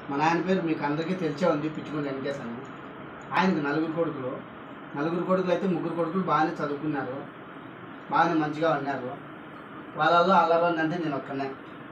మా నాయన పేరు మీకు అందరికీ తెలిసే ఉంది పిచ్చుకుంటే వెంకటేశ్ అని ఆయనకు నలుగురు కొడుకులు నలుగురు కొడుకులు అయితే ముగ్గురు కొడుకులు బాగానే చదువుకున్నారు బాగానే మంచిగా ఉన్నారు వాళ్ళల్లో అల్లరని అంటే నేను ఒక్కనే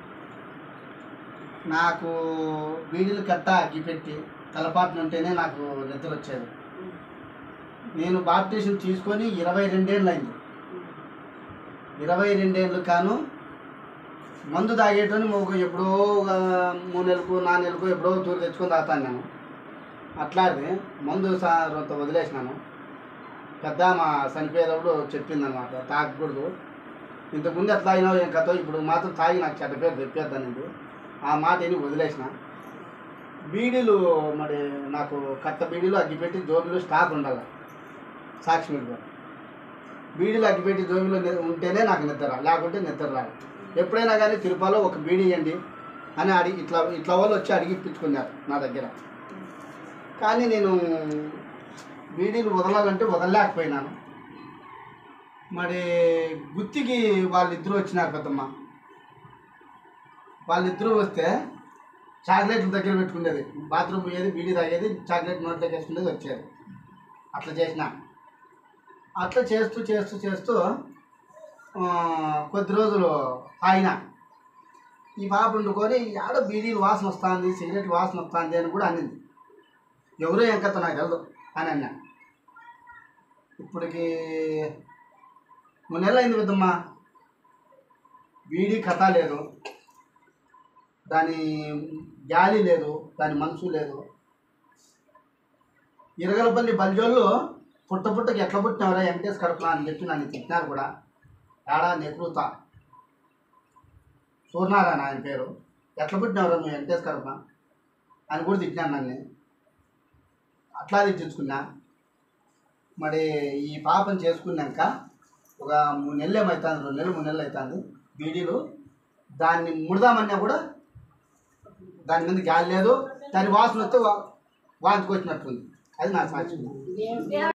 నాకు బీడీలు కట్ట అగ్గిపెట్టి తలపాటున ఉంటేనే నాకు నిద్ర వచ్చేది నేను బాప్టిషన్ తీసుకొని ఇరవై రెండేళ్ళు అయింది ఇరవై రెండేళ్ళు కాను మందు తాగేటని ఒక ఎప్పుడో ఒక మూడు నెలలకు నాలుగు నెలలకు ఎప్పుడో తూరు తెచ్చుకొని తాగుతాను నేను అట్లాగే మందు సా రొంత వదిలేసినాను పెద్ద మా చనిపోయేటప్పుడు చెప్పిందనమాట తాగకూడదు ఇంతకుముందు ఎట్లా అయినావు ఏం కథ ఇప్పుడు మాత్రం తాగి నాకు చెడ్డ పేరు తెప్పేద్దానండి ఆ మాట విని వదిలేసిన బీడీలు మరి నాకు కట్ట బీడీలు అగ్గిపెట్టి జోబీలు స్టాక్ ఉండాలి సాక్షి మీద బీడీలు అగ్గిపెట్టి జోబీలో ని- ఉంటేనే నాకు నిద్ర లేకుంటే నిద్ర రాదు ఎప్పుడైనా కానీ తిరుపతిలో ఒక బీడీ ఇవ్వండి అని అడిగి ఇట్లా ఇట్లా వాళ్ళు వచ్చి అడిగి ఇప్పించుకున్నారు నా దగ్గర కానీ నేను బీడీలు వదలాలంటే వదలలేకపోయినాను మరి గుత్తికి వాళ్ళిద్దరూ వచ్చినారు పెద్దమ్మ వాళ్ళిద్దరూ వస్తే చాక్లెట్ల దగ్గర పెట్టుకునేది బాత్రూమ్ పోయేది బీడీ తాగేది చాక్లెట్ నోట్లోకి వేసుకునేది వచ్చేది అట్లా చేసిన అట్లా చేస్తూ చేస్తూ చేస్తూ ఆ, కొద్ది రోజులు తాగిన ఈ పాప వండుకొని ఆడ బీడీలు వాసన వస్తుంది సిగరెట్ వాసన వస్తుంది అని కూడా అనింది ఎవరో ఎంకత నాకు తెలదు అని అన్నా ఇప్పటికి మూడు నెలలు అయింది పెద్దమ్మా బీడీ కథ లేదు దాని గాలి లేదు దాని మనసు లేదు ఇరగలపల్లి బల్జోళ్ళు పుట్ట పుట్టకి ఎట్లా పుట్టినవరా వెంకటేష్ కడుపునా అని చెప్పి నన్ను తిట్టినారు కూడా ఏడా నెక్రూత సూర్యనారాయణ ఆయన పేరు ఎట్లా పుట్టినవరా నువ్వు వెంకటేష్ కడుపున అని కూడా తిట్టినాను నన్ను అట్లా తిట్టించుకున్నా మరి ఈ పాపం చేసుకున్నాక ఒక మూడు నెలలు ఏమవుతుంది రెండు నెలలు మూడు నెలలు అవుతుంది బీడీలు దాన్ని ముడదామన్నా కూడా దాని మీద గాలి లేదు దాని వాసన వస్తే వా- వాంతికి వచ్చినట్టుంది అది నా సాక్ష్యం